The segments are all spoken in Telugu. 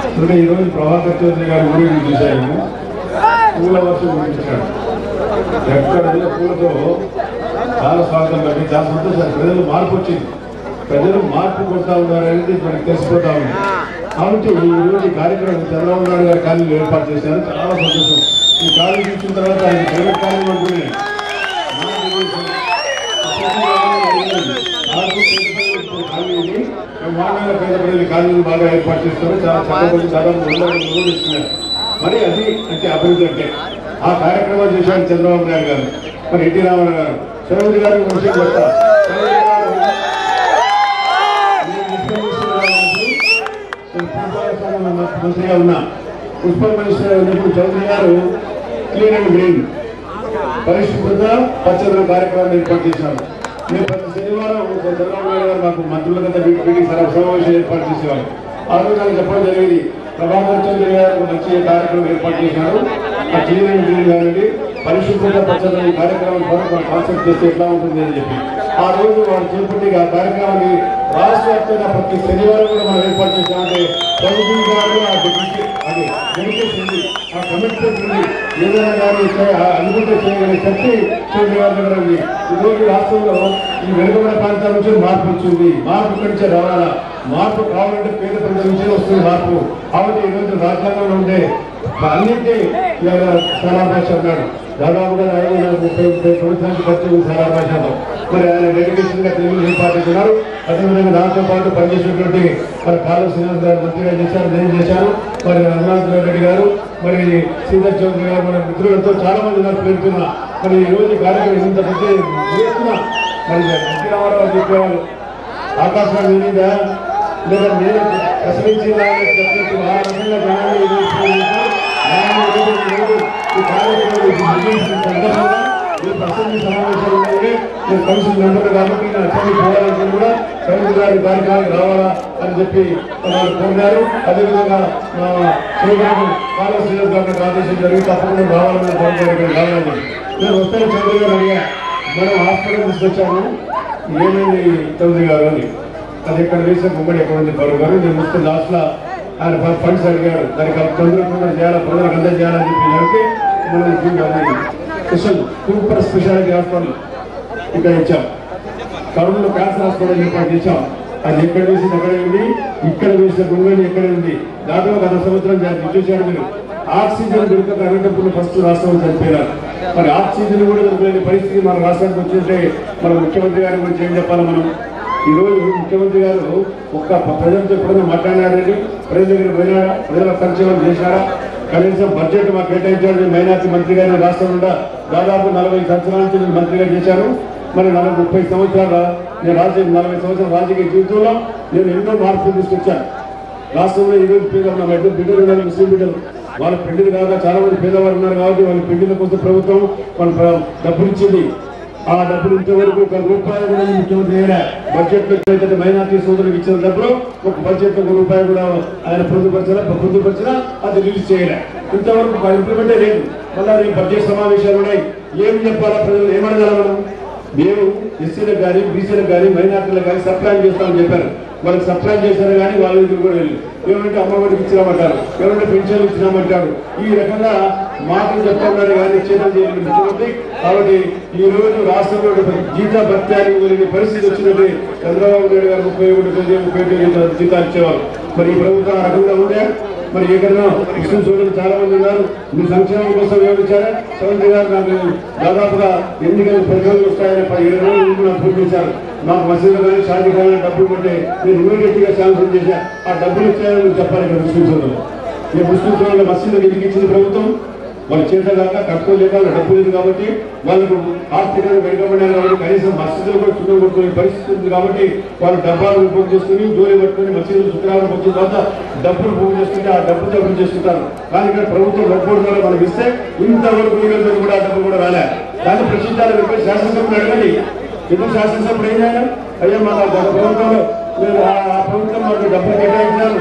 ఇప్పుడు ఈ రోజు ప్రభాకర్ చౌదరి గారి ఊరికి చూశాను పూల వర్షం కురిపించాడు ఎక్కడ వెళ్ళిన పూలతో చాలా స్వాగతం కాబట్టి చాలా సంతోషం ప్రజలు మార్పు వచ్చింది ప్రజలు మార్పు కొడతా ఉన్నారనేది మనకు తెలిసిపోతా ఉంది కాబట్టి ఈ రోజు ఈ కార్యక్రమం చంద్రబాబు నాయుడు గారి కాలనీలో ఏర్పాటు చేశారు చాలా సంతోషం ఈ కాలనీ చూసిన తర్వాత ఆయన ప్రైవేట్ కాలనీ అనుకునే బ్రహ్మాండంగా పేద ప్రజలు కాలనీలు బాగా ఏర్పాటు చేస్తారు చాలా చక్కగా దాదాపు వంద రోజులు ఇస్తున్నారు మరి అది అంటే అభివృద్ధి అంటే ఆ కార్యక్రమాలు చేశారు చంద్రబాబు నాయుడు గారు మరి ఎన్టీ రామారావు గారు శరవతి గారికి ఒక విషయం చెప్తా శరవతి గారు నేను ముఖ్య మినిస్టర్గా ఉన్నప్పుడు, నేను పురపాలక శాఖ మంత్రిగా ఉన్నా మున్సిపల్ మినిస్టర్ ఉన్నప్పుడు చౌదరి గారు క్లీన్ అండ్ గ్రీన్ పరిశుభ్రత పచ్చదనం కార్యక్రమాన్ని ఏర్పాటు చేశారు మేము ప్రతి శనివారం చంద్రబాబు నాయుడు గారు మాకు మంత్రులకంతా మీటింగ్ సమావేశం ఏర్పాటు చేసేవారు ఆ రోజు నాకు చెప్పడం జరిగింది ప్రభాకర్ చౌదరి గారు ఒక మంచి కార్యక్రమం ఏర్పాటు చేశారు ఆ క్లీన్ అండ్ గ్రీన్ కానివ్వండి పరిశుభ్రత పచ్చదనం ఈ కార్యక్రమం కూడా కాన్సెప్ట్ చేస్తే ఎట్లా ఉంటుంది అని చెప్పి ఆ రోజు వారు చేపట్టి ఆ కార్యక్రమాన్ని రాష్ట్ర వ్యాప్తంగా ప్రతి శనివారం కూడా మనం ఏర్పాటు చేశామంటే ప్రభుత్వం గారు ఆ డెడికే- అది డెడికేషన్ ఉంది ఆ కమిట్మెంట్ ఉంది ఏదైనా కానీ చే- ఆ అనుకుంటే చేయగలిగే శక్తి చౌదరి గారి దగ్గర ఉంది ఈ రోజు రాష్ట్రంలో ఈ వెనుకబడిన ప్రాంతాల నుంచి మార్పు వచ్చింది మార్పు ఇక్కడి నుంచే రావాలా మార్పు కావాలంటే పేద ప్రజల నుంచే వస్తుంది మార్పు కాబట్టి ఈ రోజు రాజ్యాంగంలో ఉండే అన్నింటి ఇవాళ సారా భాష అన్నాడు దాదాపుగా ఐదు వందల ముప్పై ముప్పై సంవత్సరానికి పరిచయం సారా భాషతో మరి ఆయన డెడికేషన్ గా తెలుగు ఏర్పాటున్నారు అదేవిధంగా దాంతో పాటు పనిచేసినటువంటి మరి కాలువ శ్రీనివాస్ గారు మంత్రిగా చేశారు నేను చేశాను మరి రఘునాథ్ రెడ్డి గారు మరి శ్రీధర్ చౌదరి గారు మన మిత్రులతో చాలా మంది నాకు పేరుతున్నా మరి ఈ రోజు ఈ కార్యక్రమం ఇంత పెద్ద చేస్తున్నా మరి ఎన్టీ రామారావు చెప్పేవారు ఆకాశవాణి వినిందా లేదా నేను ప్రసవించి చెప్పినట్టు ఆ రకంగా జనాన్ని ఎదుర్కొనేందుకు జనాన్ని ఎదుర్కొనేందుకు ఈ కార్యక్రమం ఇది ముగించిన సందర్భంగా ఈ అసెంబ్లీ సమావేశాలు ఉన్నాయి నేను కౌన్సిల్ మెంబర్ కాబట్టి నేను అసెంబ్లీ పోవాలని కూడా చౌదరి గారి కార్యక్రమానికి రావాలా అని చెప్పి వాళ్ళు కోరినారు అదేవిధంగా మా శ్రీగారు కాళ శ్రీనివాస్ గారికి ఆదేశం జరిగి తప్పకుండా రావాలని కోరినారు రావాలని నేను వస్తాను చౌదరి గారు అడిగా మనం హాస్పిటల్ తీసుకొచ్చాము ఏమైంది చౌదరి గారు అని అది ఎక్కడ వేసే గుమ్మడి ఎక్కడ ఉంది పరువు గారు నేను వస్తే లాస్ట్ లో ఆయన ఫ- ఫండ్స్ అడిగారు దానికి తొందరగా చేయాలా ప్రజలకు అందజేయాలని చెప్పి అడిగితే మనం ఇది అది స్పెషల్ సూపర్ స్పెషాలిటీ హాస్పిటల్ ఇక్కడ ఇచ్చాం కరుణలో క్యాన్సర్ హాస్పిటల్ ఏర్పాటు చేశాం అది ఎక్కడ వేసింది అక్కడ ఉంది ఇక్కడ వేసిన గుంగళి ఎక్కడ ఉంది దాంట్లో గత సంవత్సరం జరిగి చూశారు మీరు ఆక్సిజన్ దొరకక అనంతపురం ఫస్ట్ రాష్ట్రంలో చనిపోయినారు మరి ఆక్సిజన్ కూడా దొరకలేని పరిస్థితి మన రాష్ట్రానికి వచ్చింటే మన ముఖ్యమంత్రి గారి గురించి ఏం చెప్పాలి మనం ఈ రోజు ముఖ్యమంత్రి గారు ఒక్క ప్రజలతో ఎప్పుడైనా మాట్లాడారండి ప్రజల దగ్గర పోయినారా ప్రజల సంక్షేమం చేశారా కనీసం బడ్జెట్ మాకు కేటాయించాడు నేను మైనార్టీ మంత్రి గారిని రాష్ట్రం నుండా దాదాపు నలభై సంవత్సరాల నుంచి నేను మంత్రిగా చేశాను మరి నలభై ముప్పై సంవత్సరాల నేను రాజకీయ నలభై సంవత్సరాల రాజకీయ జీవితంలో నేను ఎన్నో మార్పులు తీసుకొచ్చాను రాష్ట్రంలో ఈ రోజు పేద ఉన్న బిడ్డ బిడ్డలు ఉన్నారు ముస్లిం బిడ్డలు వాళ్ళ పెళ్లిలు కాక చాలా మంది పేదవారు ఉన్నారు కాబట్టి వాళ్ళ పెళ్లిల కోసం ప్రభుత్వం వాళ్ళ ప్ర- డబ్బులు ఇచ్చింది ఆ డబ్బులు ఇంతవరకు ఒక రూపాయి కూడా ఈ ముఖ్యమంత్రి వేయలే బడ్జెట్ లో ఏదైతే మైనార్టీ సోదరులకు ఇచ్చిన డబ్బులు ఒక బడ్జెట్ లో ఒక రూపాయి కూడా ఆయన పొందుపరిచిన పొందుపరిచినా అది రిలీజ్ చేయలే ఇంతవరకు ఇంప్లిమెంటే లేదు మళ్ళీ రేపు బడ్జెట్ సమావేశాలు ఉన్నాయి ఏం చెప్పాలా ప్రజలు ఏమడగాల మనం మేము ఎస్సీలకు కానీ బీసీలకు కానీ మైనార్టీలకు కానీ సప్లై చేస్తామని చెప్పారు వాళ్ళకి సప్లై చేశారు కానీ వాళ్ళ దగ్గర కూడా వెళ్ళి ఏమంటే అమ్మఒడికి ఇచ్చినామంటారు ఏమంటే పెన్షన్ ఇచ్చినామంటారు ఈ రకంగా మాటలు చెప్తున్నారు కానీ చేతులు చేయలేదు ముఖ్యమంత్రి కాబట్టి ఈ రోజు రాష్ట్రంలో జీత భత్యానికి వెళ్ళిన పరిస్థితి వచ్చినట్టు చంద్రబాబు నాయుడు గారు ముప్పై ఒకటి తొమ్మిది ముప్పై తొమ్మిది జీతాలు ఇచ్చేవారు మరి ఈ ప్రభుత్వం ఆ రకంగా ఉండే మరి ఎక్కడైనా ముస్లిం సోదరులు చాలా మంది ఉన్నారు మీ సంక్షేమం కోసం వివరించారా చౌదరి గారు నాకు దాదాపుగా ఎన్నికలు పది రోజులు వస్తాయని పది ఇరవై రోజులు ముందు నాకు ఫోన్ చేశారు నాకు మసీదు కానీ షాదీ కానీ డబ్బులు కొట్టే నేను ఇమీడియట్ గా శాంక్షన్ చేశా ఆ డబ్బులు ఇచ్చాయని చెప్పాలి ఇక్కడ ముస్లిం సోదరులు ఈ ముస్లిం సోదరుల మసీదు ఎందుకు ఇచ్చింది ప్రభుత్వం వాళ్ళ చేత కాక కట్టుకోలేక వాళ్ళ డబ్బు లేదు కాబట్టి వాళ్ళకు ఆర్థికంగా వెనుకబడినారు కాబట్టి కనీసం మసీదులు కూడా చుట్టూ కొట్టుకునే పరిస్థితి ఉంది కాబట్టి వాళ్ళు డబ్బాలు ఉపయోగం చేసుకుని దూరి పట్టుకుని మసీదులు శుక్రవారం వచ్చిన తర్వాత డబ్బులు పోగు చేసుకుంటే ఆ డబ్బు డబ్బులు చేసుకుంటారు కానీ ఇక్కడ ప్రభుత్వం డబ్బులు ద్వారా మనకి ఇస్తే ఇంతవరకు ఈ రోజు కూడా ఆ డబ్బులు కూడా రాలే కానీ ప్రశ్నించాలి మీరు శాసనసభ్యులు అడగండి ఎందుకు శాసనసభ్యుడు ఏం చేయాలి అయ్యా మా గత ప్రభుత్వంలో మీరు ఆ ఆ ప్రభుత్వం మాకు డబ్బులు కేటాయించారు మా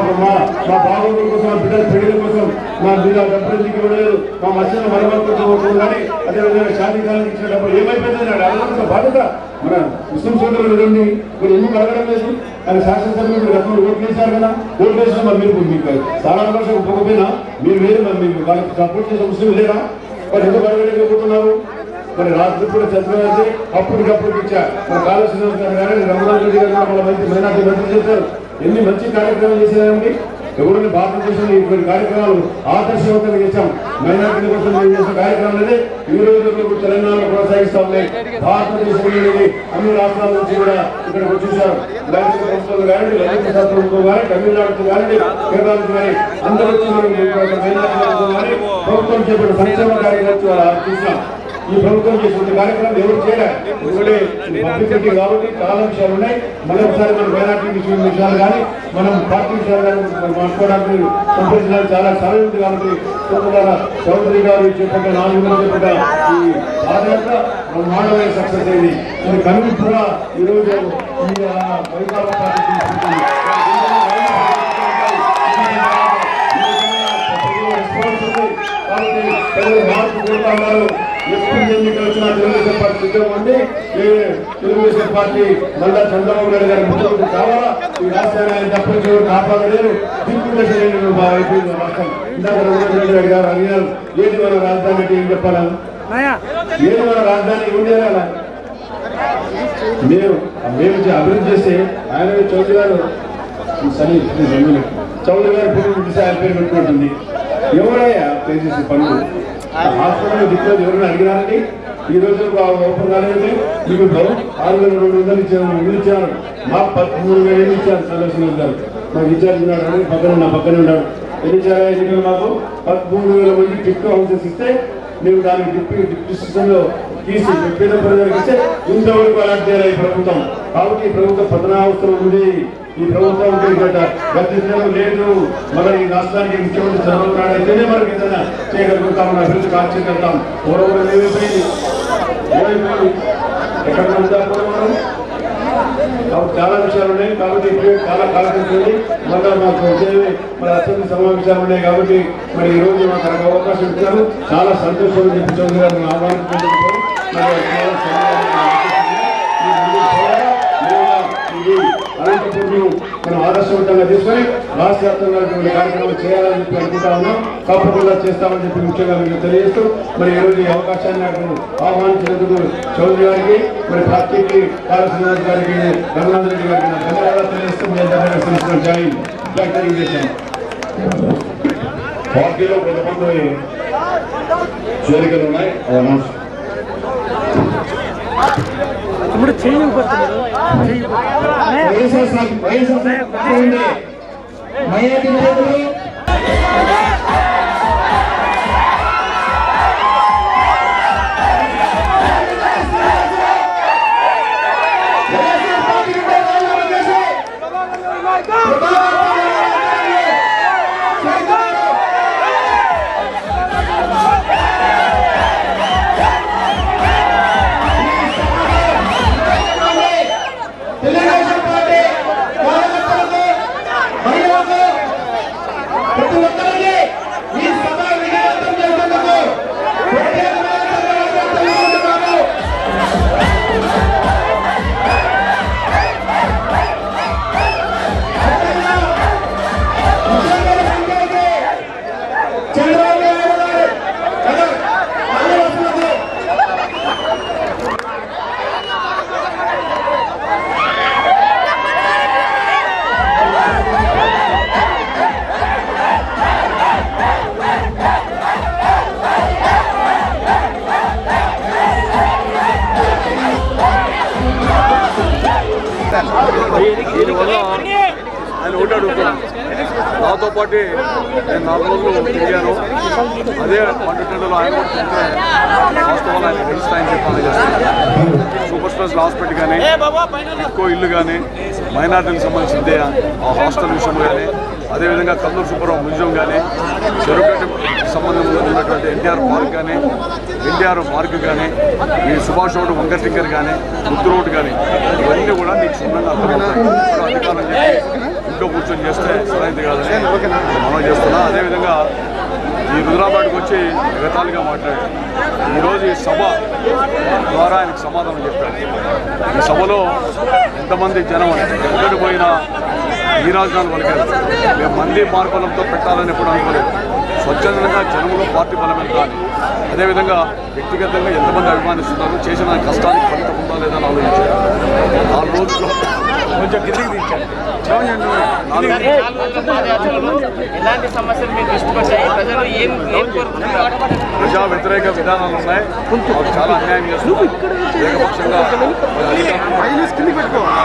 మా మా బాగోగుల కోసం మా బిడ్డల పెళ్లి కోసం మా బిడ్డ డబ్బులకి ఇవ్వలేదు మా మత్స్యం మరమ్మతు కోసం ఇవ్వలేదు కానీ అదేవిధంగా షాదీ కాలం ఇచ్చిన డబ్బులు ఏమైపోయింది నాడు అడగాల్సిన బాధ్యత మన ముస్లిం సోదరులు ఉంది మీరు ఎందుకు అడగడం లేదు ఆయన శాసనసభ్యులు మీరు గతంలో ఓట్లు వేశారు కదా ఓట్లు వేసిన మరి మీరు మీకు చాలా అవకాశం ఒప్పుకోకపోయినా మీరు వేరు మరి మీరు వాళ్ళకి సపోర్ట్ చేసే ముస్లిం లేరా మరి ఎందుకు అడగలేకపోతున్నారు మరి రాత్రి కూడా చంద్రబాబు అప్పటికప్పుడు ఇచ్చా మన కాళేశ్వరం గారు కానీ రమణాన్ రెడ్డి గారు కూడా మన మంచి మైనార్టీ మంత్రి చేశారు ఎన్ని మంచి కార్యక్రమాలు చేశారండి ఎవరిని భారతదేశంలో ఇటువంటి కార్యక్రమాలు ఆదర్శవంతంగా చేశాం మైనార్టీల కోసం మేము చేసిన కార్యక్రమం అనేది ఈ రోజు వరకు తెలంగాణలో కొనసాగిస్తా ఉన్నాయి భారతదేశంలోని అన్ని రాష్ట్రాల నుంచి కూడా ఇక్కడికి వచ్చేసారు లలిత సంస్థలు కానీ లలిత శాస్త్రంతో కానీ తమిళనాడుతో కానీ కేరళ నుంచి కానీ అందరూ వచ్చి మనం మైనార్టీలతో కానీ ప్రభుత్వం చేపట్టిన సంక్షేమ కార్యక్రమం వాళ్ళు చూసాం ఈ ప్రభుత్వం చేసిన కార్యక్రమం ఎవరు చేయలేదు ఎందుకంటే పబ్లిసిటీ కాబట్టి చాలా విషయాలు ఉన్నాయి మళ్ళీ ఒకసారి మన మైనార్టీ విషయం విషయాలు కానీ మనం పార్టీ విషయాలు కానీ మనం మాట్లాడడానికి సంప్రదించడానికి చాలా సమయం ఉంది కాబట్టి తొందరగా చౌదరి గారు చెప్పిన నాలుగు మంది చెప్పిన ఈ పాదయాత్ర బ్రహ్మాండమైన సక్సెస్ అయింది ఇది కమిటీ కూడా ఈరోజు ఈ ఆ, వైకాపా పార్టీ తీసుకుంటుంది. రెస్పాన్స్ ఉంది కాబట్టి ప్రజలు మార్పు కోరుతా ఉన్నారు ఎప్పుడు ఎన్నికలు వచ్చినా తెలుగుదేశం పార్టీ సిద్ధంగా ఉంది ఏ తెలుగుదేశం పార్టీ మళ్ళా చంద్రబాబు నాయుడు గారి ముఖ్యమంత్రి కావాలా ఈ రాష్ట్రాన్ని ఆయన తప్పనిసరి ఎవరు కాపాడలేరు దిక్కులేసి అయిపోయింది రాష్ట్రం ఇందాక రఘునాథ్ రెడ్డి గారు అడిగారు ఏంటి మన రాజధాని అంటే ఏం చెప్పాలా ఏది మన రాజధాని ఏం అలా మేము మేము చే- అభివృద్ధి చేస్తే ఆయన చౌదరి గారు సరే చౌదరి గారు పురుగు దిశ ఆయన పేరు పెట్టుకుంటుంది ఎవరయ్యా పే చేసే పనులు హాస్పిటల్ దిక్కులో ఎవరైనా అడిగినారని ఈ రోజు ఓపెన్ కాలేదంటే మీకు ఇప్పుడు ఆరు వేల రెండు వందలు ఇచ్చారు ఇల్లు ఇచ్చారు మాకు పదమూడు వేలు ఏళ్ళు ఇచ్చారు చంద్రశేఖర్ గారు మాకు ఇచ్చారు ఉన్నాడు అని పక్కన నా పక్కన ఉన్నాడు ఎన్ని ఇచ్చారా ఎన్నికలు మాకు పదమూడు వేల మంది టిక్ హౌసెస్ ఇస్తే మేము దానికి డిప్యూ డిస్ట్రిక్షన్ లో తీసి పేద ప్రజలకు ఇస్తే ఇంతవరకు అలాంటి చేయాలి ఈ ప్రభుత్వం కాబట్టి ఈ ప్రభుత్వం పతనావస్థలో ఉంది ఈ ప్రభుత్వం ఉంటే గత గతించడం లేదు మన ఈ రాష్ట్రానికి ముఖ్యమంత్రి చంద్రబాబు నాయుడు అయితేనే మనకి ఏదైనా చేయగలుగుతాం మన అభివృద్ధి కాల్చగలుగుతాం పూర్వం ఏమైపోయింది ఏమైపోయింది ఎక్కడ ఉంటాం కూడా మనం కాబట్టి చాలా విషయాలు ఉన్నాయి కాబట్టి ఇప్పుడు చాలా కాలకృతుంది మళ్ళీ మాకు వచ్చేవి మన అత్యంత సమావేశాలు ఉన్నాయి కాబట్టి మరి ఈ రోజు మాకు ఒక అవకాశం ఇచ్చారు చాలా సంతోషం చెప్పి చౌదరి గారిని ఆహ్వానించుకుంటున్నాను మరి చాలా సంతోషంగా ఈ ముందుకు పోవాలా? లేదా ఇది అనంతపూర్ను మనం ఆదర్శవంతంగా తీసుకొని రాష్ట్ర వ్యాప్తంగా ఇటువంటి కార్యక్రమాలు చేయాలని చెప్పి అనుకుంటా ఉన్నాం తప్పకుండా చేస్తామని చెప్పి ముఖ్యంగా మీకు తెలియజేస్తూ మరి ఈ రోజు ఈ అవకాశాన్ని నాకు ఆహ్వానించినందుకు చౌదరి గారికి మరి పార్టీకి కాళశ్రీనాథ్ గారికి రఘునాథ్ రెడ్డి గారికి నా ధన్యవాదాలు తెలియజేస్తూ మీ అందరికీ తెలుసుకున్న జై జై తెలుగుదేశం పార్టీలో కొంతమంది చేరికలు ఉన్నాయి అవి అనౌన్స్ ఇప్పుడు చెయ్యి పడుతుంది చెయ్యి వైఎస్ఆర్ వైఎస్ఆర్ ఉండే మైనార్టీ నాయకులు వైఎస్ఆర్ పార్టీ నుండి రాజీనామా చేసి ప్రభాకర్ చేరుతున్నారు. తెలుగుదేశం పార్టీ కార్యకర్తలకు మహిళలకు ప్రతి ఒక్కరికి ఈ సభ విజయవంతం చేసేందుకు ప్రత్యేకమైన ధన్యవాదాలు తెలుపుకుంటున్నాను చంద్రబాబు నాయుడు గారు కదా, మళ్ళీ వస్తున్నారు. దీనివల్ల ఆయన ఒకటి అడుగుతున్నాను నాతో పాటు నేను నాలుగు రోజులు తిరిగాను అదే మండుటెండలో ఆయన కూడా తిరిగితే వాస్తవాలు ఆయన తెలుస్తాయని చెప్పాను చేస్తాను సూపర్ స్పెషల్ హాస్పిటల్ కానీ ఎక్కువ ఇల్లు కానీ మైనార్టీలకు సంబంధించింది ఆ హాస్టల్ విషయం కానీ అదేవిధంగా కల్లూరు సుబ్బరావు మ్యూజియం కానీ చెరుపేట సంబంధం ఉన్నటువంటి ఎన్టీఆర్ పార్క్ కానీ ఎన్టీఆర్ పార్క్ కానీ ఈ సుభాష్ రోడ్ వంకర్ టింకర్ కానీ ముద్దు రోడ్ కానీ ఇవన్నీ కూడా నీకు క్షుణ్ణంగా అర్థమవుతాయి ఇప్పుడు అధికారం చెప్పి ఇంట్లో కూర్చొని చేస్తే సరైనది కాదని మనం చేస్తున్నా అదేవిధంగా ఈ రుద్రాబాద్కి వచ్చి ఎగతాళిగా మాట్లాడాడు ఈరోజు ఈ సభ ద్వారా ఆయనకు సమాధానం చెప్పాడు ఈ సభలో ఎంతమంది జనం ఎక్కడికి పోయినా ఈ రాజధాని పలికారు మేము మంది మార్బలంతో పెట్టాలని ఎప్పుడు అనుకోలేదు స్వచ్ఛందంగా జనంలో పార్టీ బలం ఎంత అని అదేవిధంగా వ్యక్తిగతంగా ఎంతమంది అభిమానిస్తున్నారు చేసిన కష్టానికి ఫలితం ఉందా లేదా అని ఆలోచించారు నాలుగు రోజుల్లో కొంచెం కిందికి దించారు నాలుగు నాలుగు రోజుల పాదయాత్రలో ఎలాంటి సమస్యలు మీ దృష్టికి వచ్చాయి ప్రజలు ఏం ఏం కోరుకుంటున్నారు ప్రజా వ్యతిరేక విధానాలు ఉన్నాయి వాళ్ళు చాలా అన్యాయం చేస్తున్నారు ఏకపక్షంగా అధికారులు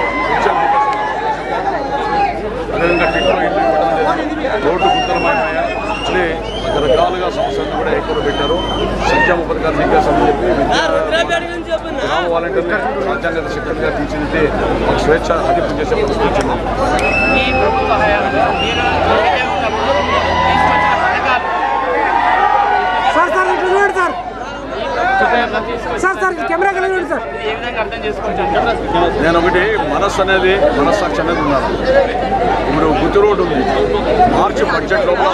అదేవిధంగా టిక్లో ఇంటి రోడ్డు గుత్తరమైనాయా అట్లే రకరకాలుగా సమస్యలను కూడా ఎక్కువ పెట్టారు సంక్షేమ పథకాలు నీకేసని చెప్పి విద్యా గ్రామ వాలంటీర్లు రాజ్యాంగ సెక్రటరీగా తీర్చిదిద్దే మాకు స్వేచ్ఛ అధిపం చేసే పరిస్థితి వచ్చింది ఈ ప్రభుత్వ హయాంలో మీరు ఎమ్మెల్యే ఉన్నప్పుడు తీసుకొచ్చిన పథకాలు సార్ సార్ ఇట్లా చూడండి సార్ ప్రభుత్వం తీసుకొచ్చిన సార్ సార్ కెమెరా కలిగి సార్ ఇది ఏ విధంగా అర్థం చేసుకోవచ్చు నేను ఒకటి మనస్సు అనేది మనస్సాక్షి అనేది ఉన్నారు ఇప్పుడు గుత్తి రోడ్డు ఉంది మార్చి బడ్జెట్ లోపల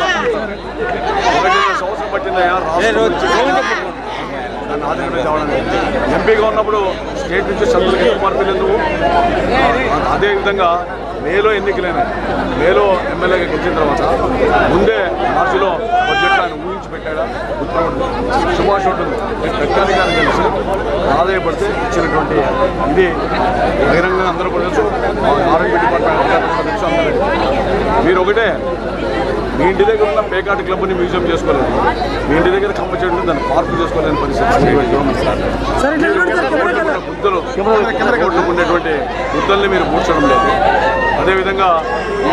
ఒకటి సంవత్సరం పట్టిందయ్యా రాష్ట్రం నుంచి దాన్ని ఆధీనంలో తేవడానికి ఎంపీగా ఉన్నప్పుడు స్టేట్ నుంచి చంద్రులకి ఎందుకు మార్పులు ఎందుకు అదేవిధంగా మేలో ఎన్నికలైన మేలో ఎమ్మెల్యేగా గెలిచిన తర్వాత ముందే మార్చిలో బడ్జెట్ ఆయన ఊహించి పెట్టాడా ఉత్తరవుడు సుభాష్ ఉంటుంది నేను పెట్టాలి కానీ తెలుసు ఆదాయపడితే ఇచ్చినటువంటి ఇది బహిరంగంగా అందరూ కూడా తెలుసు ఆరోగ్య డిపార్ట్మెంట్ అధికారులు కూడా తెలుసు అందరూ మీరు ఒకటే మీ ఇంటి దగ్గర ఉన్న పేకాట క్లబ్ని మ్యూజియం చేసుకోలేదు మీ ఇంటి దగ్గర కంప చెట్టు ఉంది, దాన్ని పార్కు చేసుకోలేని పరిస్థితి సార్ ఇట్లా చూడండి సార్ కెమెరా రోడ్డు ఉన్న గుద్దలు రోడ్డు ఉండేటువంటి గుద్దల్ని మీరు పూడ్చడం లేదు అదేవిధంగా ఈ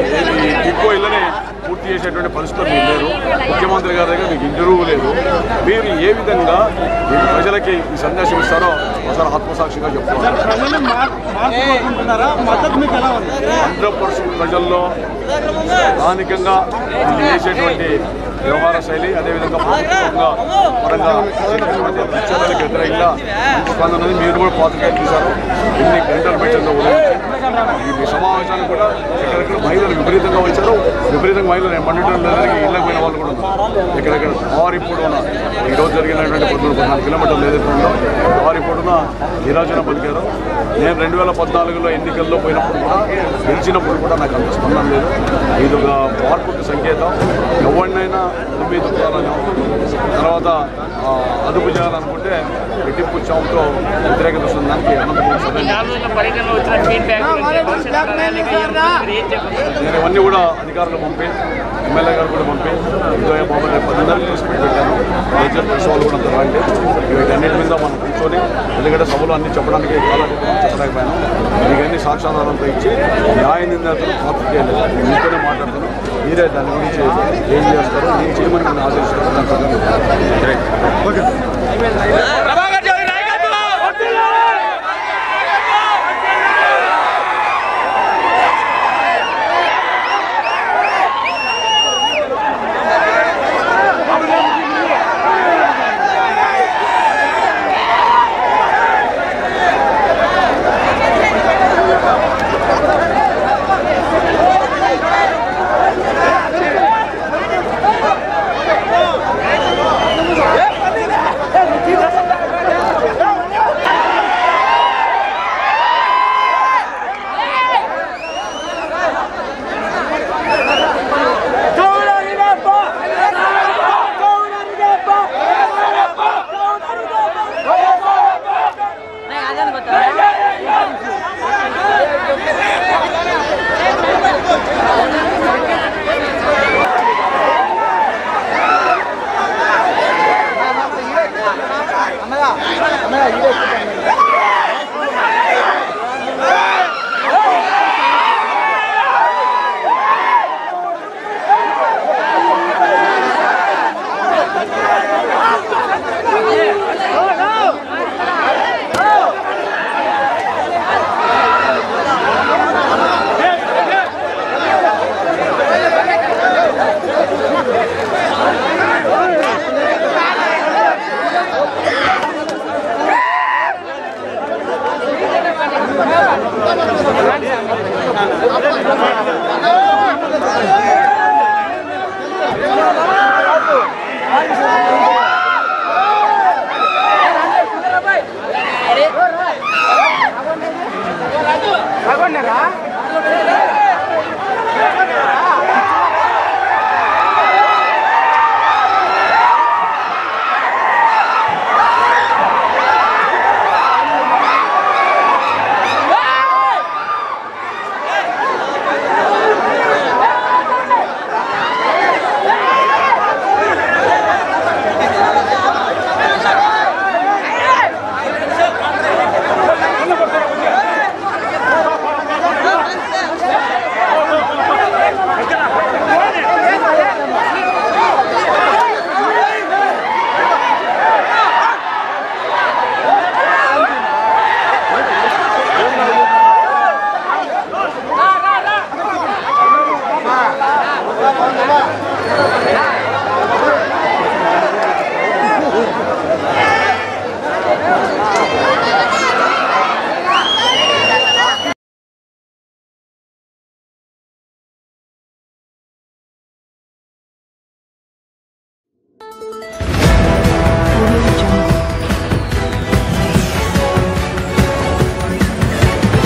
ఈ టిక్కో ఇళ్ళని పూర్తి చేసేటువంటి పరిస్థితులు మీరు లేరు ముఖ్యమంత్రి గారి దగ్గర మీకు ఇంటర్వ్యూ లేదు మీరు ఏ విధంగా ఈ ప్రజలకి ఈ సందేశం ఇస్తారో ఒకసారి ఆత్మసాక్షిగా చెప్తున్నారు ప్రజలు మార్పు కోరుకుంటున్నారా మద్దతు మీకు ఎలా ఉంది హండ్రెడ్ పర్సెంట్ ప్రజల్లో స్థానికంగా వీళ్ళు చేసేటువంటి వ్యవహార శైలి అదేవిధంగా ప్రభుత్వంగా పరంగా చేసేటువంటి విచ్ఛేదాలకు వ్యతిరేకంగా మంచి స్పందన ఉంది. మీరు కూడా పాతికేలు చూశారు ఎన్ని గంటలు పెట్టిందో ఉదయం ఈ సమావేశానికి కూడా ఎక్కడెక్కడ మహిళలు విపరీతంగా వచ్చారు విపరీతంగా మహిళలు మండటం లేదని ఇళ్ళకి పోయిన వాళ్ళు కూడా ఉన్నారు ఎక్కడెక్కడ భారీ పొడవున ఈ రోజు జరిగినటువంటి పద్నాలుగు పద్నాలుగు కిలోమీటర్లు ఏదైతే ఉందో భారీ పొడవున నిరాజన పలికారు నేను రెండు వేల పద్నాలుగులో ఎన్నికల్లో పోయినప్పుడు కూడా గెలిచినప్పుడు కూడా నాకు అంత స్పందన లేదు ఇది ఒక మార్పుకి సంకేతం ఎవరినైనా దుమ్మి దుక్కాలని తర్వాత ఆ, అదుపు చేయాలనుకుంటే రెట్టింపు చావుతో వ్యతిరేకత వస్తుంది దానికి అనంతపురం సరైన నాలుగు రోజుల పర్యటనలో వచ్చిన ఫీడ్బ్యాక్ గురించి భవిష్యత్ ప్రణాళిక ఏం- మీరు ఏం చెప్పారు నేను ఇవన్నీ కూడా అధికారులు పంపి ఎమ్మెల్యే గారు కూడా పంపి ఇదో బాబు రేపు పదిన్నరకు ప్రెస్ మీట్ పెట్టాను మేజర్ ప్రెస్ వాళ్ళు కూడా అంత రాండి వీటన్నిటి మీద మనం కూర్చొని ఎందుకంటే సభలో అన్ని చెప్పడానికి చాలా చెప్పలేకపోయాను మీకన్నీ సాక్ష్యాధారంతో ఇచ్చి న్యాయ నిందితులు కాపీ చేయలేదు నేను మీతోనే మాట్లాడుతాను మీరే దాని గురించి ఏం చేస్తారు ఏం చేయమని నేను ఆశిస్తాను దాని ప్రకారం సార్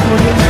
Audio